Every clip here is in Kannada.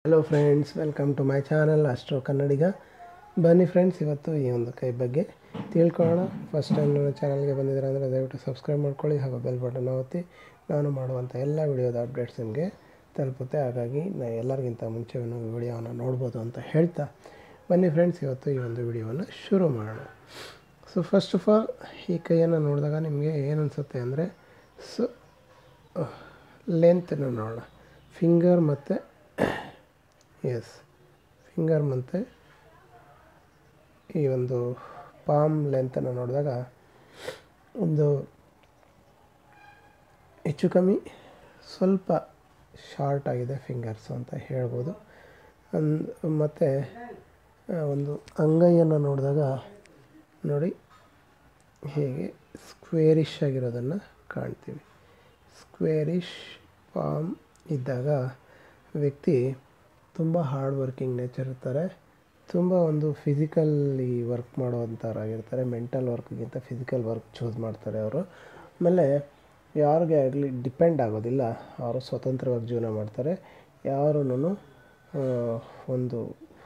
hello friends welcome to my channel ಅಷ್ಟೋ ಕನ್ನಡಿಗ ಬನ್ನಿ ಫ್ರೆಂಡ್ಸ್ ಇವತ್ತು ಈ ಒಂದು ಕೈ ಬಗ್ಗೆ ತಿಳ್ಕೊಳ್ಳೋಣ ಫಸ್ಟ್ ಟೈಮ್ ನನ್ನ ಚಾನಲ್ಗೆ ಬಂದಿದ್ದೀರ ಅಂದರೆ ದಯವಿಟ್ಟು ಸಬ್ಸ್ಕ್ರೈಬ್ ಮಾಡ್ಕೊಳ್ಳಿ ಹಾಗೂ ಬೆಲ್ ಬಟನ್ ಒತ್ತಿ ನಾನು ಮಾಡುವಂಥ ಎಲ್ಲ ವಿಡಿಯೋದ ಅಪ್ಡೇಟ್ಸ್ ನಿಮಗೆ ತಲುಪುತ್ತೆ ಹಾಗಾಗಿ ನಾ ಎಲ್ಲರಿಗಿಂತ ಮುಂಚೆ ವಿಡಿಯೋವನ್ನು ನೋಡ್ಬೋದು ಅಂತ ಹೇಳ್ತಾ ಬನ್ನಿ ಫ್ರೆಂಡ್ಸ್ ಇವತ್ತು ಈ ಒಂದು ವಿಡಿಯೋವನ್ನು ಶುರು ಮಾಡೋಣ ಸೊ ಫಸ್ಟ್ ಆಫ್ ಆಲ್ ಈ ಕೈಯನ್ನು ನೋಡಿದಾಗ ನಿಮಗೆ ಏನು ಅನಿಸುತ್ತೆ ಅಂದರೆ ಸೊ ಲೆಂತನ್ನು ನೋಡೋಣ ಫಿಂಗರ್ ಮತ್ತು ಎಸ್ ಫಿಂಗರ್ ಮತ್ತು ಈ ಒಂದು ಪಾಮ್ ಲೆಂತನ್ನು ನೋಡಿದಾಗ ಒಂದು ಹೆಚ್ಚು ಕಮ್ಮಿ ಸ್ವಲ್ಪ ಶಾರ್ಟ್ ಆಗಿದೆ ಫಿಂಗರ್ಸು ಅಂತ ಹೇಳ್ಬೋದು ಅನ್ ಮತ್ತು ಒಂದು ಅಂಗೈಯನ್ನು ನೋಡಿದಾಗ ನೋಡಿ ಹೀಗೆ ಸ್ಕ್ವೇರಿಶ್ ಆಗಿರೋದನ್ನು ಕಾಣ್ತೀವಿ ಸ್ಕ್ವೇರಿಶ್ ಪಾಮ್ ಇದ್ದಾಗ ವ್ಯಕ್ತಿ ತುಂಬ ಹಾರ್ಡ್ ವರ್ಕಿಂಗ್ ನೇಚರ್ ಇರ್ತಾರೆ ತುಂಬ ಒಂದು ಫಿಸಿಕಲ್ಲಿ ವರ್ಕ್ ಮಾಡೋವಂಥವ್ರಾಗಿರ್ತಾರೆ ಮೆಂಟಲ್ ವರ್ಕ್ಗಿಂತ ಫಿಸಿಕಲ್ ವರ್ಕ್ ಚೂಸ್ ಮಾಡ್ತಾರೆ ಅವರು ಆಮೇಲೆ ಯಾರಿಗೆ ಆಗಲಿ ಡಿಪೆಂಡ್ ಆಗೋದಿಲ್ಲ ಅವರು ಸ್ವತಂತ್ರವಾಗಿ ಜೀವನ ಮಾಡ್ತಾರೆ ಯಾರೂ ಒಂದು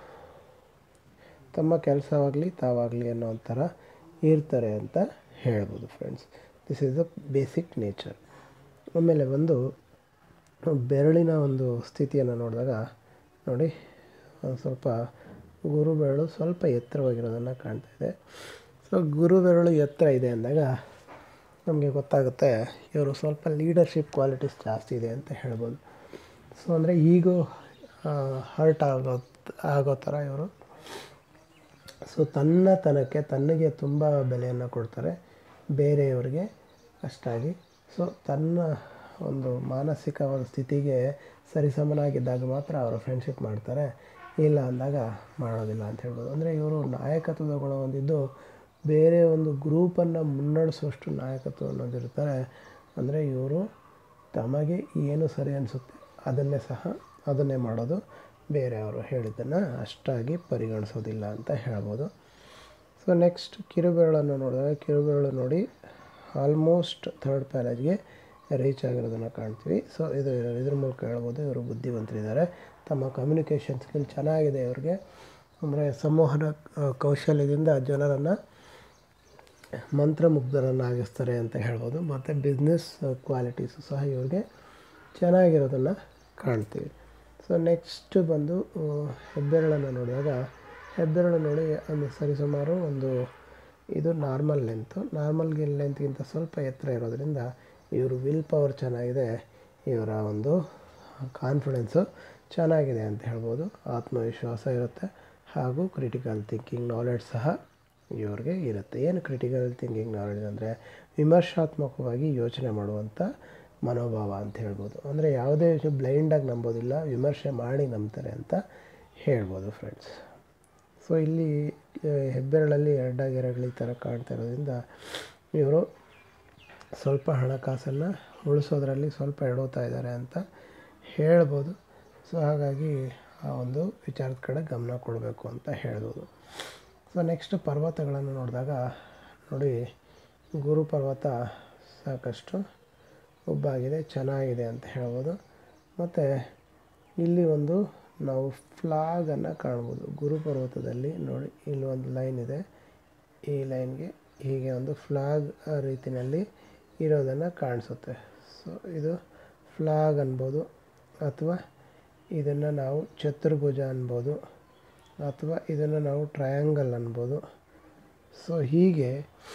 ತಮ್ಮ ಕೆಲಸವಾಗಲಿ ತಾವಾಗಲಿ ಅನ್ನೋ ಒಂಥರ ಇರ್ತಾರೆ ಅಂತ ಹೇಳ್ಬೋದು friends this is the basic nature ಆಮೇಲೆ ಒಂದು ಬೆರಳಿನ ಒಂದು ಸ್ಥಿತಿಯನ್ನು ನೋಡಿದಾಗ ನೋಡಿ ಒಂದು ಸ್ವಲ್ಪ ಗುರು ಬೆರಳು ಸ್ವಲ್ಪ ಎತ್ತರವಾಗಿರೋದನ್ನು ಕಾಣ್ತಾ ಇದೆ ಸೊ ಗುರು ಬೆರಳು ಎತ್ತರ ಇದೆ ಅಂದಾಗ ನಮಗೆ ಗೊತ್ತಾಗುತ್ತೆ ಇವರು ಸ್ವಲ್ಪ ಲೀಡರ್ಶಿಪ್ ಕ್ವಾಲಿಟೀಸ್ ಜಾಸ್ತಿ ಇದೆ ಅಂತ ಹೇಳ್ಬೋದು ಸೊ ಅಂದರೆ ಈಗೋ ಹರ್ಟ್ ಆಗೋ ಆಗೋ ಥರ ಇವರು ಸೊ ತನ್ನ ತನಕ್ಕೆ ತನಗೆ ತುಂಬ ಬೆಲೆಯನ್ನು ಕೊಡ್ತಾರೆ ಬೇರೆಯವರಿಗೆ ಅಷ್ಟಾಗಿ ಸೊ ತನ್ನ ಒಂದು ಮಾನಸಿಕವಾದ ಸ್ಥಿತಿಗೆ ಸರಿಸಮನಾಗಿದ್ದಾಗ ಮಾತ್ರ ಅವರು ಫ್ರೆಂಡ್ಶಿಪ್ ಮಾಡ್ತಾರೆ ಇಲ್ಲ ಅಂದಾಗ ಮಾಡೋದಿಲ್ಲ ಅಂತ ಹೇಳ್ಬೋದು ಅಂದರೆ ಇವರು ನಾಯಕತ್ವದ ಗುಣ ಹೊಂದಿದ್ದು ಬೇರೆ ಒಂದು ಗ್ರೂಪನ್ನು ಮುನ್ನಡೆಸುವಷ್ಟು ನಾಯಕತ್ವವನ್ನು ಹೊಂದಿರ್ತಾರೆ ಅಂದರೆ ಇವರು ತಮಗೆ ಏನು ಸರಿ ಅನಿಸುತ್ತೆ ಅದನ್ನೇ ಸಹ ಅದನ್ನೇ ಮಾಡೋದು ಬೇರೆಯವರು ಹೇಳಿದ್ದನ್ನು ಅಷ್ಟಾಗಿ ಪರಿಗಣಿಸೋದಿಲ್ಲ ಅಂತ ಹೇಳ್ಬೋದು ಸೊ ನೆಕ್ಸ್ಟ್ ಕಿರುಬೆರಳನ್ನು ನೋಡಿದಾಗ ಕಿರುಬೆರಳು ನೋಡಿ ಆಲ್ಮೋಸ್ಟ್ ಥರ್ಡ್ ಪ್ಯಾಲೇಜ್ಗೆ ರೀಚ್ ಆಗಿರೋದನ್ನು ಕಾಣ್ತೀವಿ ಸೊ ಇದು ಇದ್ರ ಮೂಲಕ ಹೇಳ್ಬೋದು ಇವರು ಬುದ್ಧಿವಂತರಿದ್ದಾರೆ ತಮ್ಮ ಕಮ್ಯುನಿಕೇಷನ್ ಸ್ಕಿಲ್ ಚೆನ್ನಾಗಿದೆ ಇವ್ರಿಗೆ ಅಂದರೆ ಸಂವಹನ ಕೌಶಲ್ಯದಿಂದ ಜನರನ್ನು ಮಂತ್ರಮುಗ್ಧರನ್ನಾಗಿಸ್ತಾರೆ ಅಂತ ಹೇಳ್ಬೋದು ಮತ್ತು ಬಿಸ್ನೆಸ್ ಕ್ವಾಲಿಟೀಸು ಸಹ ಇವ್ರಿಗೆ ಚೆನ್ನಾಗಿರೋದನ್ನು ಕಾಣ್ತೀವಿ ಸೊ ನೆಕ್ಸ್ಟ್ ಬಂದು ಹೆಬ್ಬೆರಳನ್ನು ನೋಡಿದಾಗ ಹೆಬ್ಬೆರಳು ನೋಡಿ ಒಂದು ಸರಿಸುಮಾರು ಒಂದು ಇದು ನಾರ್ಮಲ್ ಲೆಂತು ನಾರ್ಮಲ್ ಲೆಂತ್ಗಿಂತ ಸ್ವಲ್ಪ ಎತ್ತರ ಇರೋದ್ರಿಂದ ಇವರು ವಿಲ್ ಪವರ್ ಚೆನ್ನಾಗಿದೆ ಇವರ ಒಂದು ಕಾನ್ಫಿಡೆನ್ಸು ಚೆನ್ನಾಗಿದೆ ಅಂತ ಹೇಳ್ಬೋದು ಆತ್ಮವಿಶ್ವಾಸ ಇರುತ್ತೆ ಹಾಗೂ ಕ್ರಿಟಿಕಲ್ ಥಿಂಕಿಂಗ್ ನಾಲೆಡ್ಜ್ ಸಹ ಇವ್ರಿಗೆ ಇರುತ್ತೆ ಏನು ಕ್ರಿಟಿಕಲ್ ಥಿಂಕಿಂಗ್ ನಾಲೆಡ್ಜ್ ಅಂದರೆ ವಿಮರ್ಶಾತ್ಮಕವಾಗಿ ಯೋಚನೆ ಮಾಡುವಂಥ ಮನೋಭಾವ ಅಂತ ಹೇಳ್ಬೋದು ಅಂದರೆ ಯಾವುದೇ ವಿಷಯ ಬ್ಲೈಂಡಾಗಿ ನಂಬೋದಿಲ್ಲ ವಿಮರ್ಶೆ ಮಾಡಿ ನಂಬ್ತಾರೆ ಅಂತ ಹೇಳ್ಬೋದು ಫ್ರೆಂಡ್ಸ್ ಸೊ ಇಲ್ಲಿ ಹೆಬ್ಬೆರಳಲ್ಲಿ ಎರಡಾಗೆರಗಳು ಈ ಥರ ಕಾಣ್ತಾ ಇರೋದ್ರಿಂದ ಇವರು ಸ್ವಲ್ಪ ಹಣಕಾಸನ್ನು ಉಳಿಸೋದ್ರಲ್ಲಿ ಸ್ವಲ್ಪ ಎಡವ್ತಾ ಇದ್ದಾರೆ ಅಂತ ಹೇಳ್ಬೋದು ಸೊ ಹಾಗಾಗಿ ಆ ಒಂದು ವಿಚಾರದ ಕಡೆ ಗಮನ ಕೊಡಬೇಕು ಅಂತ ಹೇಳ್ಬೋದು ಸೊ ನೆಕ್ಸ್ಟ್ ಪರ್ವತಗಳನ್ನು ನೋಡಿದಾಗ ನೋಡಿ ಗುರು ಪರ್ವತ ಸಾಕಷ್ಟು ಉಬ್ಬಾಗಿದೆ ಚೆನ್ನಾಗಿದೆ ಅಂತ ಹೇಳ್ಬೋದು ಮತ್ತು ಇಲ್ಲಿ ಒಂದು ನಾವು ಫ್ಲಾಗನ್ನು ಕಾಣ್ಬೋದು ಗುರು ಪರ್ವತದಲ್ಲಿ ನೋಡಿ ಇಲ್ಲಿ ಒಂದು ಲೈನ್ ಇದೆ ಈ ಲೈನ್ಗೆ ಹೀಗೆ ಒಂದು ಫ್ಲಾಗ್ ರೀತಿಯಲ್ಲಿ ಇರೋದನ್ನು ಕಾಣಿಸುತ್ತೆ ಸೊ ಇದು ಫ್ಲಾಗ್ ಅನ್ಬೋದು ಅಥವಾ ಇದನ್ನು ನಾವು ಚತುರ್ಭುಜ ಅನ್ಬೋದು ಅಥವಾ ಇದನ್ನು ನಾವು ಟ್ರಯಾಂಗಲ್ ಅನ್ಬೋದು ಸೊ ಹೀಗೆ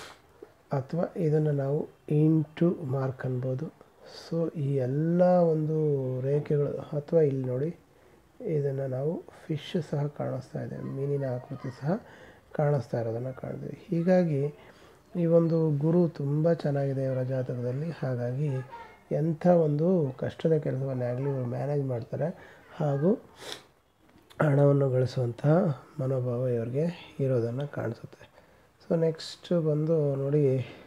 ಅಥವಾ ಇದನ್ನು ನಾವು ಇಂಟು ಮಾರ್ಕ್ ಅನ್ಬೋದು ಸೊ ಈ ಎಲ್ಲ ಒಂದು ರೇಖೆಗಳು ಅಥವಾ ಇಲ್ಲಿ ನೋಡಿ ಇದನ್ನು ನಾವು ಫಿಶ್ ಸಹ ಕಾಣಿಸ್ತಾ ಇದೆ ಮೀನಿನ ಆಕೃತಿ ಸಹ ಕಾಣಿಸ್ತಾ ಇರೋದನ್ನು ಕಾಣ್ತೀವಿ ಹೀಗಾಗಿ ಈ ಒಂದು ಗುರು ತುಂಬ ಚೆನ್ನಾಗಿದೆ ಇವರ ಜಾತಕದಲ್ಲಿ ಹಾಗಾಗಿ ಎಂಥ ಒಂದು ಕಷ್ಟದ ಕೆಲಸವನ್ನೇ ಆಗಲಿ ಇವರು ಮ್ಯಾನೇಜ್ ಮಾಡ್ತಾರೆ ಹಾಗೂ ಹಣವನ್ನು ಗಳಿಸುವಂತಹ ಮನೋಭಾವ ಇವರಿಗೆ ಇರೋದನ್ನು ಕಾಣಿಸುತ್ತೆ ಸೊ ನೆಕ್ಸ್ಟ್ ಬಂದು ನೋಡಿ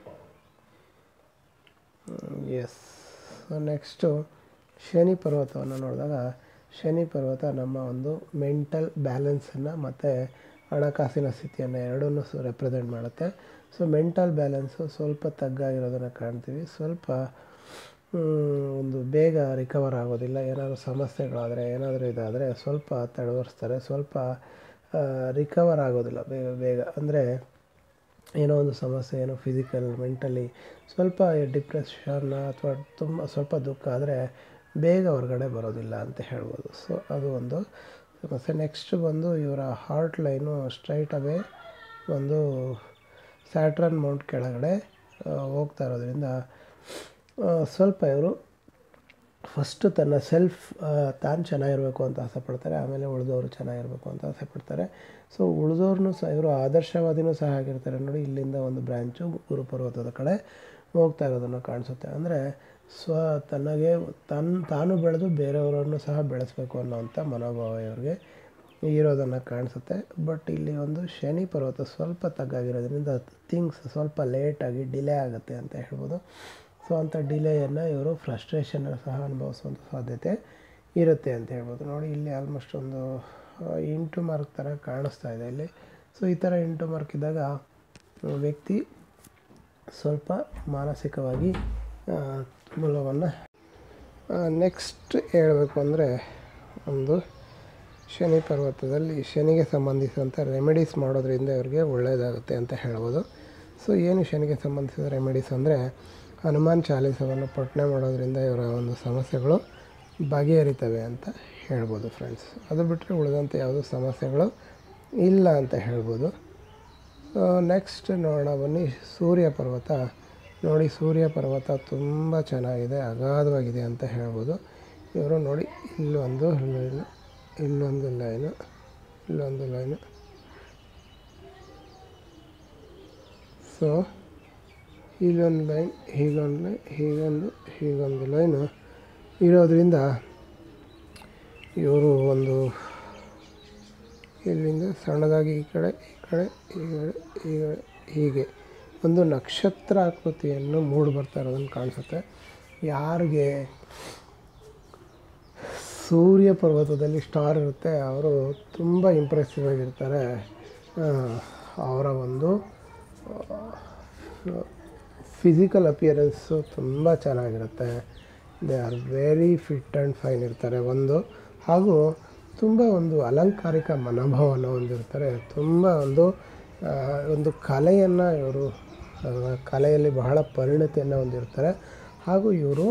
ಎಸ್ ಸೊ ನೆಕ್ಸ್ಟು ಶನಿ ಪರ್ವತವನ್ನು ನೋಡಿದಾಗ ಶನಿ ಪರ್ವತ ನಮ್ಮ ಒಂದು ಮೆಂಟಲ್ ಬ್ಯಾಲೆನ್ಸನ್ನು ಮತ್ತು ಹಣಕಾಸಿನ ಸ್ಥಿತಿಯನ್ನು ಎರಡನ್ನೂ ಸಹ ರೆಪ್ರೆಸೆಂಟ್ ಮಾಡುತ್ತೆ ಸೊ ಮೆಂಟಲ್ ಬ್ಯಾಲೆನ್ಸು ಸ್ವಲ್ಪ ತಗ್ಗಾಗಿರೋದನ್ನು ಕಾಣ್ತೀವಿ ಸ್ವಲ್ಪ ಒಂದು ಬೇಗ ರಿಕವರ್ ಆಗೋದಿಲ್ಲ ಏನಾದರೂ ಸಮಸ್ಯೆಗಳಾದರೆ ಏನಾದರೂ ಇದಾದರೆ ಸ್ವಲ್ಪ ತಡವರಿಸ್ತಾರೆ ಸ್ವಲ್ಪ ರಿಕವರ್ ಆಗೋದಿಲ್ಲ ಬೇಗ ಬೇಗ ಅಂದರೆ ಏನೋ ಒಂದು ಸಮಸ್ಯೆ ಏನೋ ಫಿಸಿಕಲ್ ಮೆಂಟಲಿ ಸ್ವಲ್ಪ ಡಿಪ್ರೆಷನ್ ಅಥವಾ ತುಂಬ ಸ್ವಲ್ಪ ದುಃಖ ಆದರೆ ಬೇಗ ಹೊರಗಡೆ ಬರೋದಿಲ್ಲ ಅಂತ ಹೇಳ್ಬೋದು ಸೊ ಅದು ಒಂದು ಸಮಸ್ಯೆ ನೆಕ್ಸ್ಟ್ ಬಂದು ಇವರ ಹಾರ್ಟ್ ಲೈನು ಸ್ಟ್ರೈಟ್ ಅವೇ ಒಂದು ಸ್ಯಾಟ್ರನ್ ಮೌಂಟ್ ಕೆಳಗಡೆ ಹೋಗ್ತಾ ಇರೋದ್ರಿಂದ ಸ್ವಲ್ಪ ಇವರು ಫಸ್ಟು ತನ್ನ ಸೆಲ್ಫ್ ತಾನು ಚೆನ್ನಾಗಿರಬೇಕು ಅಂತ ಆಸೆ ಪಡ್ತಾರೆ ಆಮೇಲೆ ಉಳಿದವರು ಚೆನ್ನಾಗಿರಬೇಕು ಅಂತ ಆಸೆ ಪಡ್ತಾರೆ ಸೊ ಉಳಿದವ್ರನ್ನೂ ಸಹ ಇವರು ಆದರ್ಶವಾದಿನೂ ಸಹ ಆಗಿರ್ತಾರೆ ನೋಡಿ ಇಲ್ಲಿಂದ ಒಂದು ಬ್ರ್ಯಾಂಚು ಗುರುಪರ್ವತದ ಕಡೆ ಹೋಗ್ತಾ ಇರೋದನ್ನು ಕಾಣಿಸುತ್ತೆ ಅಂದರೆ ಸ್ವ ತನಗೆ ತನ್ನ ತಾನು ಬೆಳೆದು ಬೇರೆಯವರನ್ನು ಸಹ ಬೆಳೆಸಬೇಕು ಅನ್ನೋವಂಥ ಮನೋಭಾವ ಇವ್ರಿಗೆ ಇರೋದನ್ನು ಕಾಣಿಸುತ್ತೆ ಬಟ್ ಇಲ್ಲಿ ಒಂದು ಶನಿ ಪರ್ವತ ಸ್ವಲ್ಪ ತಗ್ಗಾಗಿರೋದ್ರಿಂದ ಥಿಂಗ್ಸ್ ಸ್ವಲ್ಪ ಲೇಟಾಗಿ ಡಿಲೇ ಆಗುತ್ತೆ ಅಂತ ಹೇಳ್ಬೋದು ಸೊ ಅಂಥ ಡಿಲೇಯನ್ನು ಇವರು ಫ್ರಸ್ಟ್ರೇಷನ್ ಸಹ ಅನುಭವಿಸುವಂಥ ಸಾಧ್ಯತೆ ಇರುತ್ತೆ ಅಂತ ಹೇಳ್ಬೋದು ನೋಡಿ ಇಲ್ಲಿ ಆಲ್ಮೋಸ್ಟ್ ಒಂದು ಇಂಟು ಮಾರ್ಕ್ ಥರ ಕಾಣಿಸ್ತಾ ಇದೆ ಇಲ್ಲಿ ಸೊ ಈ ಥರ ಇಂಟು ಮಾರ್ಕ್ ಇದ್ದಾಗ ವ್ಯಕ್ತಿ ಸ್ವಲ್ಪ ಮಾನಸಿಕವಾಗಿ ಮೂಲವನ್ನು ನೆಕ್ಸ್ಟ್ ಹೇಳಬೇಕು ಅಂದರೆ ಒಂದು ಶನಿ ಪರ್ವತದಲ್ಲಿ ಶನಿಗೆ ಸಂಬಂಧಿಸಿದಂಥ ರೆಮಿಡೀಸ್ ಮಾಡೋದ್ರಿಂದ ಇವ್ರಿಗೆ ಒಳ್ಳೆಯದಾಗುತ್ತೆ ಅಂತ ಹೇಳ್ಬೋದು ಸೊ ಏನು ಶನಿಗೆ ಸಂಬಂಧಿಸಿದ ರೆಮಿಡೀಸ್ ಅಂದರೆ ಹನುಮಾನ್ ಚಾಲೀಸವನ್ನು ಪಠನೆ ಮಾಡೋದ್ರಿಂದ ಇವರ ಒಂದು ಸಮಸ್ಯೆಗಳು ಬಗೆಹರಿತವೆ ಅಂತ ಹೇಳ್ಬೋದು ಫ್ರೆಂಡ್ಸ್ ಅದು ಬಿಟ್ಟರೆ ಉಳಿದಂಥ ಯಾವುದೂ ಸಮಸ್ಯೆಗಳು ಇಲ್ಲ ಅಂತ ಹೇಳ್ಬೋದು ನೆಕ್ಸ್ಟ್ ನೋಡೋಣ ಬನ್ನಿ ಸೂರ್ಯ ಪರ್ವತ ನೋಡಿ ಸೂರ್ಯ ಪರ್ವತ ತುಂಬ ಚೆನ್ನಾಗಿದೆ ಅಗಾಧವಾಗಿದೆ ಅಂತ ಹೇಳ್ಬೋದು ಇವರು ನೋಡಿ ಇಲ್ಲೊಂದು ಲೈನು ಇಲ್ಲೊಂದು ಲೈನು ಇಲ್ಲೊಂದು ಲೈನು ಸೊ ಇಲ್ಲೊಂದು ಲೈನ್ ಹೀಗೊಂದು ಲೈನ್ ಹೀಗೊಂದು ಹೀಗೊಂದು ಲೈನು ಇರೋದ್ರಿಂದ ಇವರು ಒಂದು ಇಲ್ಲಿಂದ ಸಣ್ಣದಾಗಿ ಈ ಕಡೆ ಈ ಕಡೆ ಈ ಕಡೆ ಈ ಕಡೆ ಹೀಗೆ ಒಂದು ನಕ್ಷತ್ರ ಆಕೃತಿಯನ್ನು ಮೂಡಿ ಬರ್ತಾ ಇರೋದನ್ನು ಕಾಣಿಸುತ್ತೆ ಯಾರಿಗೆ ಸೂರ್ಯ ಪರ್ವತದಲ್ಲಿ ಸ್ಟಾರ್ ಇರುತ್ತೆ ಅವರು ತುಂಬ ಇಂಪ್ರೆಸಿವ್ ಆಗಿರ್ತಾರೆ ಅವರ ಒಂದು ಫಿಸಿಕಲ್ ಅಪಿಯರೆನ್ಸು ತುಂಬ ಚೆನ್ನಾಗಿರುತ್ತೆ they are very fit and fine ಇರ್ತಾರೆ ಒಂದು ಹಾಗೂ ತುಂಬ ಒಂದು ಅಲಂಕಾರಿಕ ಮನೋಭಾವವನ್ನು ಹೊಂದಿರ್ತಾರೆ ತುಂಬ ಒಂದು ಒಂದು ಕಲೆಯನ್ನು ಇವರು ಕಲೆಯಲ್ಲಿ ಬಹಳ ಪರಿಣತಿಯನ್ನು ಹೊಂದಿರ್ತಾರೆ ಹಾಗೂ ಇವರು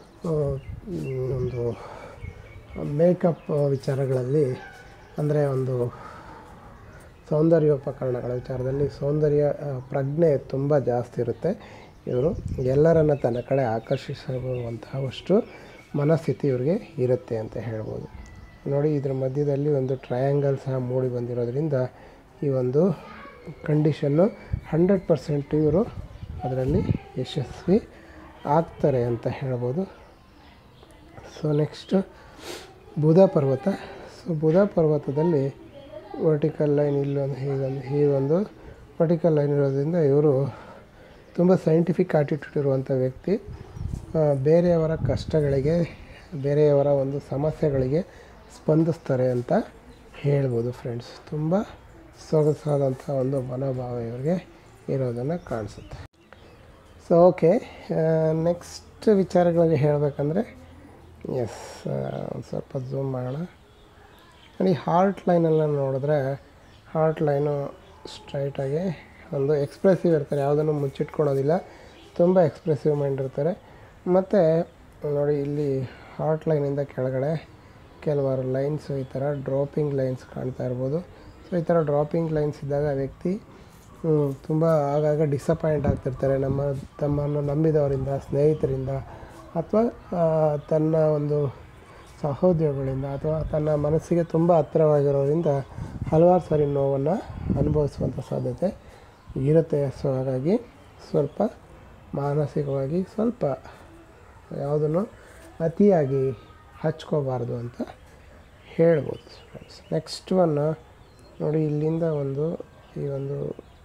ಒಂದು ಮೇಕಪ್ ವಿಚಾರಗಳಲ್ಲಿ ಅಂದರೆ ಒಂದು ಸೌಂದರ್ಯೋಪಕರಣಗಳ ವಿಚಾರದಲ್ಲಿ ಸೌಂದರ್ಯ ಪ್ರಜ್ಞೆ ತುಂಬ ಜಾಸ್ತಿ ಇರುತ್ತೆ ಇವರು ಎಲ್ಲರನ್ನು ತನ್ನ ಕಡೆ ಆಕರ್ಷಿಸುವಂತಹವಷ್ಟು ಮನಸ್ಥಿತಿ ಇವ್ರಿಗೆ ಇರುತ್ತೆ ಅಂತ ಹೇಳ್ಬೋದು ನೋಡಿ ಇದ್ರ ಮಧ್ಯದಲ್ಲಿ ಒಂದು ಟ್ರಯಾಂಗಲ್ ಸಹ ಮೂಡಿ ಬಂದಿರೋದ್ರಿಂದ ಈ ಒಂದು ಕಂಡೀಷನ್ನು ಹಂಡ್ರೆಡ್ ಪರ್ಸೆಂಟ್ ಇವರು ಅದರಲ್ಲಿ ಯಶಸ್ವಿ ಆಗ್ತಾರೆ ಅಂತ ಹೇಳ್ಬೋದು ಸೊ ನೆಕ್ಸ್ಟ್ ಬುಧ ಪರ್ವತ ಸೊ ಬುಧ ಪರ್ವತದಲ್ಲಿ ವರ್ಟಿಕಲ್ ಲೈನ್ ಇಲ್ಲೊಂದು ಹೀಗೊಂದು ಹೀಗೊಂದು ವರ್ಟಿಕಲ್ ಲೈನ್ ಇರೋದ್ರಿಂದ ಇವರು ತುಂಬ ಸೈಂಟಿಫಿಕ್ ಆಟಿಟ್ಯೂಡ್ ಇರುವಂಥ ವ್ಯಕ್ತಿ ಬೇರೆಯವರ ಕಷ್ಟಗಳಿಗೆ ಬೇರೆಯವರ ಒಂದು ಸಮಸ್ಯೆಗಳಿಗೆ ಸ್ಪಂದಿಸ್ತಾರೆ ಅಂತ ಹೇಳ್ಬೋದು ಫ್ರೆಂಡ್ಸ್ ತುಂಬ ಸೊಗಸಾದಂಥ ಒಂದು ಮನೋಭಾವ ಇವರಿಗೆ ಇರೋದನ್ನು ಕಾಣಿಸುತ್ತೆ ಸೊ ಓಕೆ ನೆಕ್ಸ್ಟ್ ವಿಚಾರಗಳಿಗೆ ಹೇಳಬೇಕಂದ್ರೆ ಎಸ್ ಒಂದು ಸ್ವಲ್ಪ ಝೂಮ್ ಮಾಡೋಣ ಈ ಹಾರ್ಟ್ ಲೈನೆಲ್ಲ ನೋಡಿದ್ರೆ ಹಾರ್ಟ್ ಲೈನು ಸ್ಟ್ರೈಟಾಗಿ ಒಂದು ಎಕ್ಸ್ಪ್ರೆಸಿವ್ ಇರ್ತಾರೆ ಯಾವುದನ್ನು ಮುಚ್ಚಿಟ್ಕೊಳೋದಿಲ್ಲ ತುಂಬ ಎಕ್ಸ್ಪ್ರೆಸಿವ್ ಮೈಂಡ್ ಇರ್ತಾರೆ ಮತ್ತು ನೋಡಿ ಇಲ್ಲಿ ಹಾರ್ಟ್ ಲೈನಿಂದ ಕೆಳಗಡೆ ಕೆಲವಾರು ಲೈನ್ಸು ಈ ಥರ ಡ್ರಾಪಿಂಗ್ ಲೈನ್ಸ್ ಕಾಣ್ತಾ ಇರ್ಬೋದು ಸೊ ಈ ಥರ ಡ್ರಾಪಿಂಗ್ ಲೈನ್ಸ್ ಇದ್ದಾಗ ವ್ಯಕ್ತಿ ತುಂಬ ಆಗಾಗ ಡಿಸಪಾಯಿಂಟ್ ಆಗ್ತಿರ್ತಾರೆ ನಮ್ಮ ತಮ್ಮನ್ನು ನಂಬಿದವರಿಂದ ಸ್ನೇಹಿತರಿಂದ ಅಥವಾ ತನ್ನ ಒಂದು ಸಹೋದ್ಯೋಗಿಗಳಿಂದ ಅಥವಾ ತನ್ನ ಮನಸ್ಸಿಗೆ ತುಂಬ ಹತ್ತಿರವಾಗಿರೋದ್ರಿಂದ ಹಲವಾರು ಸಾರಿ ನೋವನ್ನು ಅನುಭವಿಸುವಂಥ ಸಾಧ್ಯತೆ ಇರುತ್ತೆ ಸೊ ಹಾಗಾಗಿ ಸ್ವಲ್ಪ ಮಾನಸಿಕವಾಗಿ ಸ್ವಲ್ಪ ಯಾವುದನ್ನು ಅತಿಯಾಗಿ ಹಚ್ಕೋಬಾರ್ದು ಅಂತ ಹೇಳ್ಬೋದು ಫ್ರೆಂಡ್ಸ್ ನೆಕ್ಸ್ಟ್ ಒನ್ ನೋಡಿ ಇಲ್ಲಿಂದ ಒಂದು ಈ ಒಂದು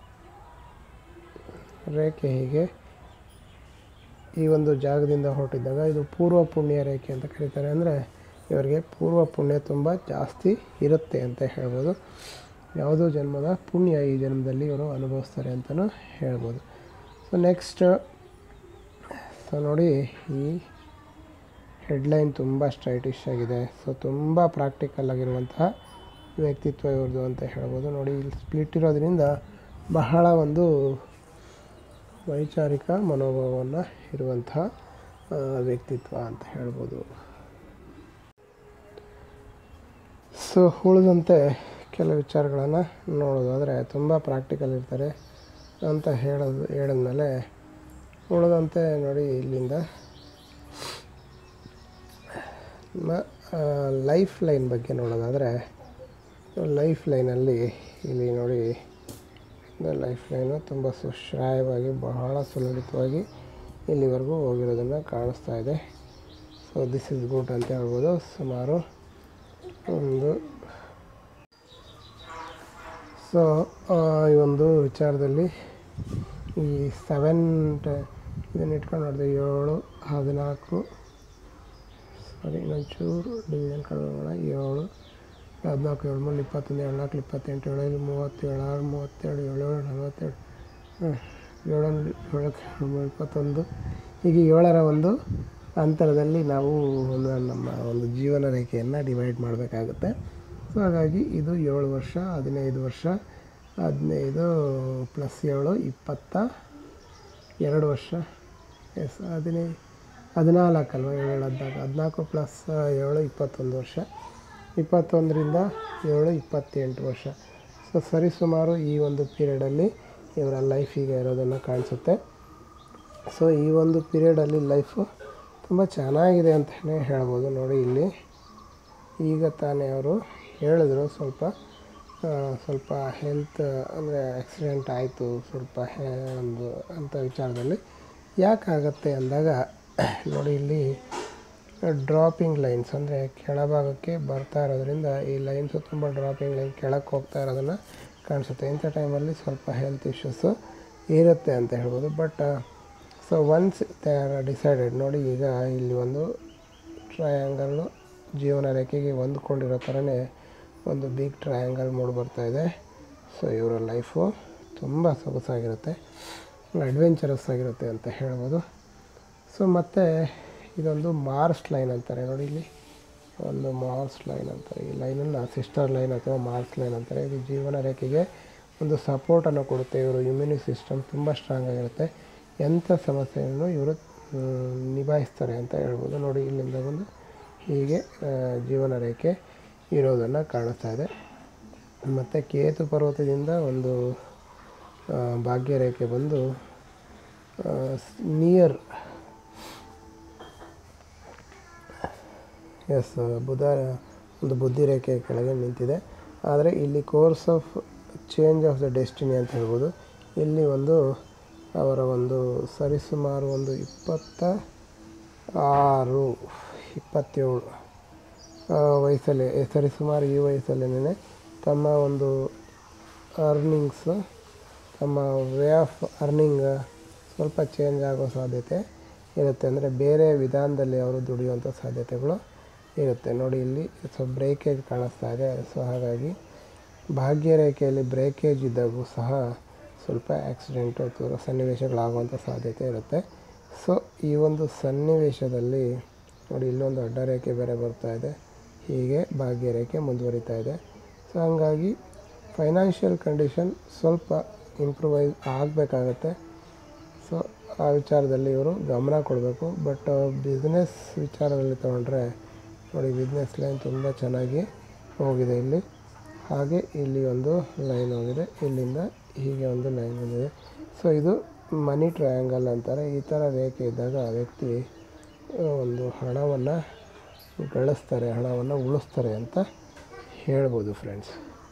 ರೇಖೆ ಹೀಗೆ ಈ ಒಂದು ಜಾಗದಿಂದ ಹೊರಟಿದ್ದಾಗ ಇದು ಪೂರ್ವ ಪುಣ್ಯ ರೇಖೆ ಅಂತ ಕರೀತಾರೆ ಅಂದರೆ ಇವರಿಗೆ ಪೂರ್ವ ಪುಣ್ಯ ತುಂಬ ಜಾಸ್ತಿ ಇರುತ್ತೆ ಅಂತ ಹೇಳ್ಬೋದು ಯಾವುದೋ ಜನ್ಮದ ಪುಣ್ಯ ಈ ಜನ್ಮದಲ್ಲಿ ಇವರು ಅನುಭವಿಸ್ತಾರೆ ಅಂತಲೂ ಹೇಳ್ಬೋದು ಸೊ ನೆಕ್ಸ್ಟ್ ಸೊ ನೋಡಿ ಈ ಹೆಡ್ಲೈನ್ ತುಂಬ ಸ್ಟ್ರೈಟಿಶ್ ಆಗಿದೆ ಸೊ ತುಂಬ ಪ್ರಾಕ್ಟಿಕಲ್ ಆಗಿರುವಂತಹ ವ್ಯಕ್ತಿತ್ವ ಇವ್ರದ್ದು ಅಂತ ಹೇಳ್ಬೋದು ನೋಡಿ ಇಲ್ಲಿ ಸ್ಪ್ಲಿಟ್ ಇರೋದ್ರಿಂದ ಬಹಳ ಒಂದು ವೈಚಾರಿಕ ಮನೋಭಾವವನ್ನು ಇರುವಂತಹ ಆ, ವ್ಯಕ್ತಿತ್ವ ಅಂತ ಹೇಳ್ಬೋದು ಸೊ ಉಳಿದಂತೆ ಕೆಲವು ವಿಚಾರಗಳನ್ನು ನೋಡೋದಾದರೆ ತುಂಬ ಪ್ರಾಕ್ಟಿಕಲ್ ಇರ್ತಾರೆ ಅಂತ ಹೇಳೋದು ಹೇಳಿದ್ಮೇಲೆ ಉಳಿದಂತೆ ನೋಡಿ ಇಲ್ಲಿಂದ ಲೈಫ್ ಲೈನ್ ಬಗ್ಗೆ ನೋಡೋದಾದರೆ ಲೈಫ್ ಲೈನಲ್ಲಿ ಇಲ್ಲಿ ನೋಡಿ ಲೈಫ್ ಲೈನು ತುಂಬ ಸುಶ್ರಾಯವಾಗಿ ಬಹಳ ಸುಲಲಿತವಾಗಿ ಇಲ್ಲಿವರೆಗೂ ಹೋಗಿರೋದನ್ನು ಕಾಣಿಸ್ತಾ ಇದೆ ಸೊ ದಿಸ್ ಇಸ್ ಗುಡ್ ಅಂತ ಹೇಳ್ಬೋದು ಸುಮಾರು ಒಂದು ಸೊ ಈ ಒಂದು ವಿಚಾರದಲ್ಲಿ ಈ ಸೆವೆನ್ ಇದನ್ನು ಇಟ್ಕೊಂಡು ನೋಡಿದೆ ಏಳು ಹದಿನಾಲ್ಕು ಸಾರಿ ಇನ್ನೊಂಚೂರು ಡಿವಿಷನ್ ಕಡಿಮೆ ಮಾಡೋಣ ಏಳು ಹದಿನಾಲ್ಕು ಏಳು ಮೂರು ಇಪ್ಪತ್ತೊಂದು ಏಳು ನಾಲ್ಕು ಇಪ್ಪತ್ತೆಂಟು ಏಳು ಐದು ಮೂವತ್ತೇಳು ಆರು ಮೂವತ್ತೆರಡು ಏಳು ಏಳು ನಲವತ್ತೆರಡು ಹಾಂ ಏಳೊಂದು ಏಳಕ್ಕೆ ಏಳು ಮೂರು ಇಪ್ಪತ್ತೊಂದು ಹೀಗೆ ಏಳರ ಒಂದು ಅಂತರದಲ್ಲಿ ನಾವು ಒಂದು ನಮ್ಮ ಒಂದು ಜೀವನ ರೇಖೆಯನ್ನು ಡಿವೈಡ್ ಮಾಡಬೇಕಾಗುತ್ತೆ ಸೊ ಹಾಗಾಗಿ ಇದು ಏಳು ವರ್ಷ ಹದಿನೈದು ವರ್ಷ ಹದಿನೈದು ಪ್ಲಸ್ ಏಳು ಇಪ್ಪತ್ತ ಎರಡು ವರ್ಷ ಎಸ್ ಹದಿನೈದು ಹದಿನಾಲ್ಕಲ್ವ ಏಳು ಹದಿನಾಲ್ಕು ಹದಿನಾಲ್ಕು ಪ್ಲಸ್ ಏಳು ಇಪ್ಪತ್ತೊಂದು ವರ್ಷ ಇಪ್ಪತ್ತೊಂದರಿಂದ ಏಳು ಇಪ್ಪತ್ತೆಂಟು ವರ್ಷ ಸೊ ಸರಿಸುಮಾರು ಈ ಒಂದು ಪೀರಿಯಡಲ್ಲಿ ಇವರ ಲೈಫ್ ಈಗ ಇರೋದನ್ನು ಕಾಣಿಸುತ್ತೆ ಸೊ ಈ ಒಂದು ಪೀರಿಯಡಲ್ಲಿ ಲೈಫು ತುಂಬ ಚೆನ್ನಾಗಿದೆ ಅಂತಲೇ ಹೇಳ್ಬೋದು ನೋಡಿ ಇಲ್ಲಿ ಈಗ ತಾನೇ ಅವರು ಹೇಳಿದ್ರು ಸ್ವಲ್ಪ ಆ, ಸ್ವಲ್ಪ ಹೆಲ್ತ್ ಅಂದರೆ ಆಕ್ಸಿಡೆಂಟ್ ಆಯಿತು ಸ್ವಲ್ಪ ಹೆ- ಒಂದು ಅಂಥ ವಿಚಾರದಲ್ಲಿ ಯಾಕಾಗತ್ತೆ ಅಂದಾಗ ನೋಡಿ ಇಲ್ಲಿ ಡ್ರಾಪಿಂಗ್ ಲೈನ್ಸ್ ಅಂದರೆ ಕೆಳಭಾಗಕ್ಕೆ ಬರ್ತಾ ಇರೋದ್ರಿಂದ ಈ ಲೈನ್ಸು ತುಂಬ ಡ್ರಾಪಿಂಗ್ ಲೈನ್ ಕೆಳಕ್ಕೆ ಹೋಗ್ತಾ ಇರೋದನ್ನು ಕಾಣಿಸುತ್ತೆ ಇಂಥ ಟೈಮಲ್ಲಿ ಸ್ವಲ್ಪ ಹೆಲ್ತ್ ಇಶ್ಯೂಸು ಇರುತ್ತೆ ಅಂತ ಹೇಳ್ಬೋದು but so once they are decided ನೋಡಿ ಈಗ ಇಲ್ಲಿ ಒಂದು ಟ್ರಯಾಂಗಲ್ಲು ಜೀವನ ರೇಖೆಗೆ ಹೊಂದ್ಕೊಂಡಿರೋ ಥರನೇ ಒಂದು ಬಿಗ್ ಟ್ರಯಾಂಗಲ್ ಮೂಡಿ ಬರ್ತಾ ಇದೆ ಸೊ ಇವರ ಲೈಫು ತುಂಬ ಸೊಗಸಾಗಿರುತ್ತೆ ಅಡ್ವೆಂಚರಸ್ ಆಗಿರುತ್ತೆ ಅಂತ ಹೇಳ್ಬೋದು ಸೊ ಮತ್ತು ಇದೊಂದು ಮಾರ್ಸ್ ಲೈನ್ ಅಂತಾರೆ ನೋಡಿ ಇಲ್ಲಿ ಒಂದು ಮಾರ್ಸ್ ಲೈನ್ ಅಂತಾರೆ ಈ ಲೈನನ್ನು ಸಿಸ್ಟರ್ ಲೈನ್ ಅಥವಾ ಮಾರ್ಸ್ ಲೈನ್ ಅಂತಾರೆ ಇದು ಜೀವನ ರೇಖೆಗೆ ಒಂದು ಸಪೋರ್ಟನ್ನು ಕೊಡುತ್ತೆ ಇವರು ಇಮ್ಯುನಿ ಸಿಸ್ಟಮ್ ತುಂಬ ಸ್ಟ್ರಾಂಗ್ ಆಗಿರುತ್ತೆ ಎಂಥ ಸಮಸ್ಯೆಯನ್ನು ಇವರು ಮ್, ನಿಭಾಯಿಸ್ತಾರೆ ಅಂತ ಹೇಳ್ಬೋದು ನೋಡಿ ಇಲ್ಲಿಂದ ಬಂದು ಹೀಗೆ ಆ, ಜೀವನ ರೇಖೆ ಇರೋದನ್ನು ಕಾಣಿಸ್ತಾ ಇದೆ ಮತ್ತು ಕೇತು ಪರ್ವತದಿಂದ ಒಂದು ಆ, ಭಾಗ್ಯರೇಖೆ ಬಂದು ನಿಯರ್ ಎಸ್ ಬುಧ ಒಂದು ಬುದ್ಧಿರೇಖೆ ಕೆಳಗೆ ನಿಂತಿದೆ ಆದರೆ ಇಲ್ಲಿ course of change of the destiny ಅಂತ ಹೇಳ್ಬೋದು ಇಲ್ಲಿ ಒಂದು ಅವರ ಒಂದು ಸರಿಸುಮಾರು ಒಂದು ಇಪ್ಪತ್ತ ಆರು ಇಪ್ಪತ್ತೇಳು ಆ, ವಯಸ್ಸಲ್ಲಿ ಸರಿಸುಮಾರು ಈ ವಯಸ್ಸಲ್ಲೇ ತಮ್ಮ ಒಂದು ಅರ್ನಿಂಗ್ಸ್ ತಮ್ಮ ವೇ ಆಫ್ ಅರ್ನಿಂಗ್ ಸ್ವಲ್ಪ ಚೇಂಜ್ ಆಗೋ ಸಾಧ್ಯತೆ ಇರುತ್ತೆ ಅಂದರೆ ಬೇರೆ ವಿಧಾನದಲ್ಲಿ ಅವರು ದುಡಿಯುವಂಥ ಸಾಧ್ಯತೆಗಳು ಇರುತ್ತೆ ನೋಡಿ ಇಲ್ಲಿ ಸೊ ಬ್ರೇಕೇಜ್ ಕಾಣಿಸ್ತಾ ಇದೆ ಸೊ ಹಾಗಾಗಿ ಭಾಗ್ಯ ರೇಖೆಯಲ್ಲಿ ಬ್ರೇಕೇಜ್ ಇದ್ದಾಗೂ ಸಹ ಸ್ವಲ್ಪ ಆಕ್ಸಿಡೆಂಟು ಅಥವಾ ಸನ್ನಿವೇಶಗಳಾಗುವಂಥ ಸಾಧ್ಯತೆ ಇರುತ್ತೆ ಸೊ ಈ ಒಂದು ಸನ್ನಿವೇಶದಲ್ಲಿ ನೋಡಿ ಇಲ್ಲೊಂದು ಅಡ್ಡ ರೇಖೆ ಬೇರೆ ಬರ್ತಾ ಇದೆ ಹೀಗೆ ಭಾಗ್ಯ ರೇಖೆ ಮುಂದುವರಿತಾ ಇದೆ ಸೊ ಹಂಗಾಗಿ ಫೈನಾನ್ಷಿಯಲ್ ಕಂಡೀಷನ್ ಸ್ವಲ್ಪ ಇಂಪ್ರೂವೈಸ್ ಆಗಬೇಕಾಗತ್ತೆ ಸೊ ಆ ವಿಚಾರದಲ್ಲಿ ಇವರು ಗಮನ ಕೊಡಬೇಕು ಬಟ್ ಬಿಸ್ನೆಸ್ ವಿಚಾರದಲ್ಲಿ ತೊಗೊಂಡ್ರೆ ನೋಡಿ ಬಿಸ್ನೆಸ್ ಲೈನ್ ತುಂಬ ಚೆನ್ನಾಗಿ ಹೋಗಿದೆ ಇಲ್ಲಿ ಹಾಗೆ ಇಲ್ಲಿ ಒಂದು ಲೈನ್ ಹೋಗಿದೆ ಇಲ್ಲಿಂದ ಹೀಗೆ ಒಂದು ಲೈನ್ ಬಂದಿದೆ ಸೊ ಇದು ಮನಿ ಟ್ರಯಾಂಗಲ್ ಅಂತಾರೆ ಈ ಥರ ರೇಖೆ ಇದ್ದಾಗ ಆ ವ್ಯಕ್ತಿ ಆ, ಒಂದು ಹಣವನ್ನು ಗಳಿಸ್ತಾರೆ ಹಣವನ್ನು ಉಳಿಸ್ತಾರೆ ಅಂತ ಹೇಳ್ಬೋದು ಫ್ರೆಂಡ್ಸ್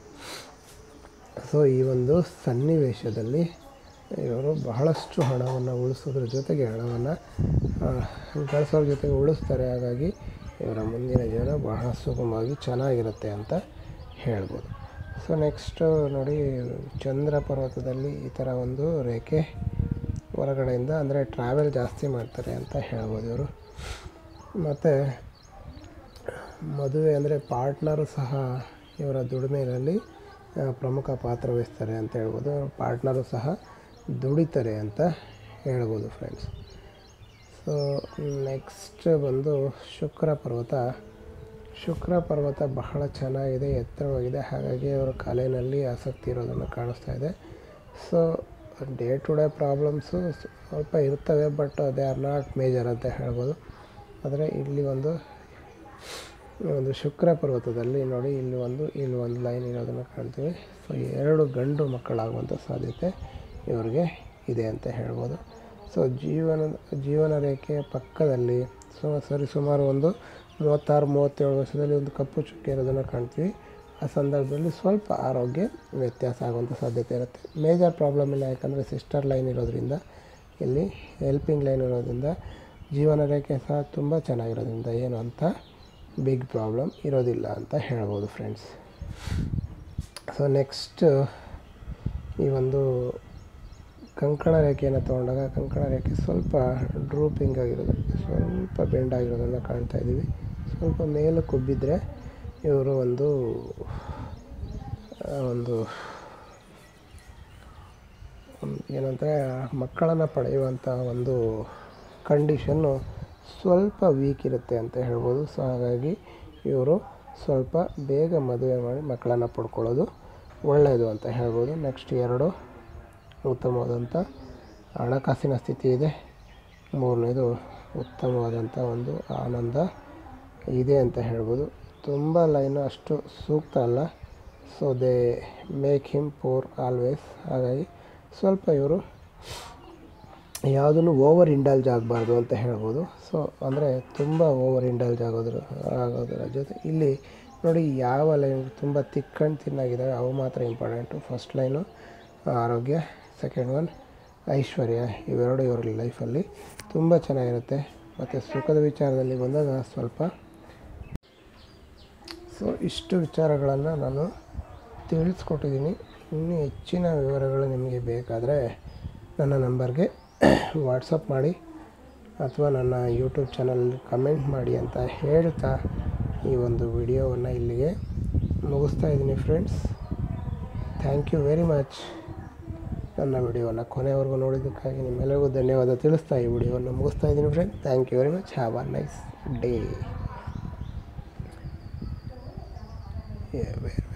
ಸೊ ಈ ಒಂದು ಸನ್ನಿವೇಶದಲ್ಲಿ ಇವರು ಬಹಳಷ್ಟು ಹಣವನ್ನು ಉಳಿಸೋದ್ರ ಜೊತೆಗೆ ಹಣವನ್ನು ಗಳಿಸೋದ್ರ ಜೊತೆಗೆ ಉಳಿಸ್ತಾರೆ ಹಾಗಾಗಿ ಇವರ ಮುಂದಿನ ಜೀವನ ಬಹಳ ಸುಗಮವಾಗಿ ಚೆನ್ನಾಗಿರುತ್ತೆ ಅಂತ ಹೇಳ್ಬೋದು ಸೊ ನೆಕ್ಸ್ಟು ನೋಡಿ ಚಂದ್ರ ಪರ್ವತದಲ್ಲಿ ಈ ಥರ ಒಂದು ರೇಖೆ ಹೊರಗಡೆಯಿಂದ ಅಂದರೆ ಟ್ರಾವೆಲ್ ಜಾಸ್ತಿ ಮಾಡ್ತಾರೆ ಅಂತ ಹೇಳ್ಬೋದು ಇವರು ಮತ್ತು ಮದುವೆ ಅಂದರೆ ಪಾರ್ಟ್ನರು ಸಹ ಇವರ ದುಡಿಮೆಯಲ್ಲಿ ಆ, ಪ್ರಮುಖ ಪಾತ್ರ ವಹಿಸ್ತಾರೆ ಅಂತ ಹೇಳ್ಬೋದು ಪಾರ್ಟ್ನರು ಸಹ ದುಡಿತಾರೆ ಅಂತ ಹೇಳ್ಬೋದು ಫ್ರೆಂಡ್ಸ್ ಸೊ ನೆಕ್ಸ್ಟ್ ಬಂದು ಶುಕ್ರ ಪರ್ವತ ಶುಕ್ರ ಪರ್ವತ ಬಹಳ ಚೆನ್ನಾಗಿದೆ ಎತ್ತರವಾಗಿದೆ ಹಾಗಾಗಿ ಅವರ ಕಲೆಯಲ್ಲಿ ಆಸಕ್ತಿ ಇರೋದನ್ನು ಕಾಣಿಸ್ತಾ ಇದೆ so day to day problems ಸ್ವಲ್ಪ ಇರ್ತವೆ but they are not major ಅಂತ ಹೇಳ್ಬೋದು ಆದರೆ ಇಲ್ಲಿ ಒಂದು ಒಂದು ಶುಕ್ರ ಪರ್ವತದಲ್ಲಿ ನೋಡಿ ಇಲ್ಲಿ ಒಂದು ಇಲ್ಲಿ ಒಂದು ಲೈನ್ ಇರೋದನ್ನು ಕಾಣ್ತೀವಿ ಸೊ ಎರಡು ಗಂಡು ಮಕ್ಕಳಾಗುವಂಥ ಸಾಧ್ಯತೆ ಇವರಿಗೆ ಇದೆ ಅಂತ ಹೇಳ್ಬೋದು ಸೊ ಜೀವನ ಜೀವನ ರೇಖೆಯ ಪಕ್ಕದಲ್ಲಿ ಸೊ ಸರಿ ಸುಮಾರು ಒಂದು ಮೂವತ್ತಾರು ಮೂವತ್ತೇಳು ವರ್ಷದಲ್ಲಿ ಒಂದು ಕಪ್ಪು ಚುಕ್ಕೆ ಇರೋದನ್ನು ಕಾಣ್ತೀವಿ ಆ ಸಂದರ್ಭದಲ್ಲಿ ಸ್ವಲ್ಪ ಆರೋಗ್ಯ ವ್ಯತ್ಯಾಸ ಆಗುವಂಥ ಸಾಧ್ಯತೆ ಇರುತ್ತೆ ಮೇಜರ್ ಪ್ರಾಬ್ಲಮ್ ಇಲ್ಲ ಯಾಕಂದರೆ ಸಿಸ್ಟರ್ ಲೈನ್ ಇರೋದ್ರಿಂದ ಇಲ್ಲಿ ಹೆಲ್ಪಿಂಗ್ ಲೈನ್ ಇರೋದ್ರಿಂದ ಜೀವನ ರೇಖೆ ಸಹ ತುಂಬ ಚೆನ್ನಾಗಿರೋದ್ರಿಂದ ಏನು ಅಂತ ಬಿಗ್ ಪ್ರಾಬ್ಲಮ್ ಇರೋದಿಲ್ಲ ಅಂತ ಹೇಳ್ಬೋದು ಫ್ರೆಂಡ್ಸ್ ಸೊ ನೆಕ್ಸ್ಟ್ ಈ ಒಂದು ಕಂಕಣ ರೇಖೆಯನ್ನು ತೊಗೊಂಡಾಗ ಕಂಕಣ ರೇಖೆ ಸ್ವಲ್ಪ ಡ್ರೂಪಿಂಗ್ ಆಗಿರೋದು ಸ್ವಲ್ಪ ಬೆಂಡ್ ಆಗಿರೋದನ್ನು ಕಾಣ್ತಾ ಇದ್ದೀವಿ ಸ್ವಲ್ಪ ಮೇಲೆ ಕುಬ್ಬಿದ್ರೆ ಇವರು ಒಂದು ಆ, ಒಂದು ಒಂದು ಏನಂದರೆ ಮಕ್ಕಳನ್ನು ಪಡೆಯುವಂಥ ಒಂದು ಕಂಡೀಷನ್ನು ಸ್ವಲ್ಪ ವೀಕ್ ಇರುತ್ತೆ ಅಂತ ಹೇಳ್ಬೋದು ಸೊ ಹಾಗಾಗಿ ಇವರು ಸ್ವಲ್ಪ ಬೇಗ ಮದುವೆ ಮಾಡಿ ಮಕ್ಕಳನ್ನು ಪಡ್ಕೊಳ್ಳೋದು ಒಳ್ಳೆಯದು ಅಂತ ಹೇಳ್ಬೋದು ನೆಕ್ಸ್ಟ್ ಎರಡು ಉತ್ತಮವಾದಂಥ ಹಣಕಾಸಿನ ಸ್ಥಿತಿ ಇದೆ ಮೂರನೇದು ಉತ್ತಮವಾದಂಥ ಒಂದು ಆನಂದ ಇದೆ ಅಂತ ಹೇಳ್ಬೋದು ತುಂಬ ಲೈನು ಅಷ್ಟು ಸೂಕ್ತ ಅಲ್ಲ so they make him poor always ಹಾಗಾಗಿ ಸ್ವಲ್ಪ ಇವರು ಯಾವುದನ್ನು ಓವರ್ ಇಂಡಲ್ಜ್ ಆಗಬಾರ್ದು ಅಂತ ಹೇಳ್ಬೋದು ಸೊ ಅಂದರೆ ತುಂಬ ಓವರ್ ಇಂಡಲ್ಜ್ ಆಗೋದ್ರ ಆಗೋದರ ಜೊತೆ ಇಲ್ಲಿ ನೋಡಿ ಯಾವ ಲೈನ್ ತುಂಬ ತಿಕ್ಕಂಡು ತಿನ್ನಾಗಿದ್ದಾವೆ ಅವು ಮಾತ್ರ ಇಂಪಾರ್ಟೆಂಟು ಫಸ್ಟ್ ಲೈನು ಆರೋಗ್ಯ ಸೆಕೆಂಡ್ ಒನ್ ಐಶ್ವರ್ಯ ಇವೆರಡು ಇವರ ಲೈಫಲ್ಲಿ ತುಂಬ ಚೆನ್ನಾಗಿರುತ್ತೆ ಮತ್ತು ಸುಖದ ವಿಚಾರದಲ್ಲಿ ಬಂದಾಗ ಸ್ವಲ್ಪ ಸೊ ಇಷ್ಟು ವಿಚಾರಗಳನ್ನು ನಾನು ತಿಳಿಸ್ಕೊಟ್ಟಿದ್ದೀನಿ ಇನ್ನೂ ಹೆಚ್ಚಿನ ವಿವರಗಳು ನಿಮಗೆ ಬೇಕಾದರೆ ನನ್ನ ನಂಬರ್ಗೆ ವಾಟ್ಸಪ್ ಮಾಡಿ ಅಥವಾ ನನ್ನ ಯೂಟ್ಯೂಬ್ ಚಾನಲಲ್ಲಿ ಕಮೆಂಟ್ ಮಾಡಿ ಅಂತ ಹೇಳ್ತಾ ಈ ಒಂದು ವಿಡಿಯೋವನ್ನು ಇಲ್ಲಿಗೆ ಮುಗಿಸ್ತಾ ಇದ್ದೀನಿ friends thank you very much ನನ್ನ ವಿಡಿಯೋವನ್ನು ಕೊನೆವರೆಗೂ ನೋಡಿದ್ದಕ್ಕಾಗಿ ನಿಮ್ಮೆಲ್ಲರಿಗೂ ಧನ್ಯವಾದ ತಿಳಿಸ್ತಾ ಈ ವಿಡಿಯೋವನ್ನು ಮುಗಿಸ್ತಾ ಇದ್ದೀನಿ friend thank you very much have a nice day very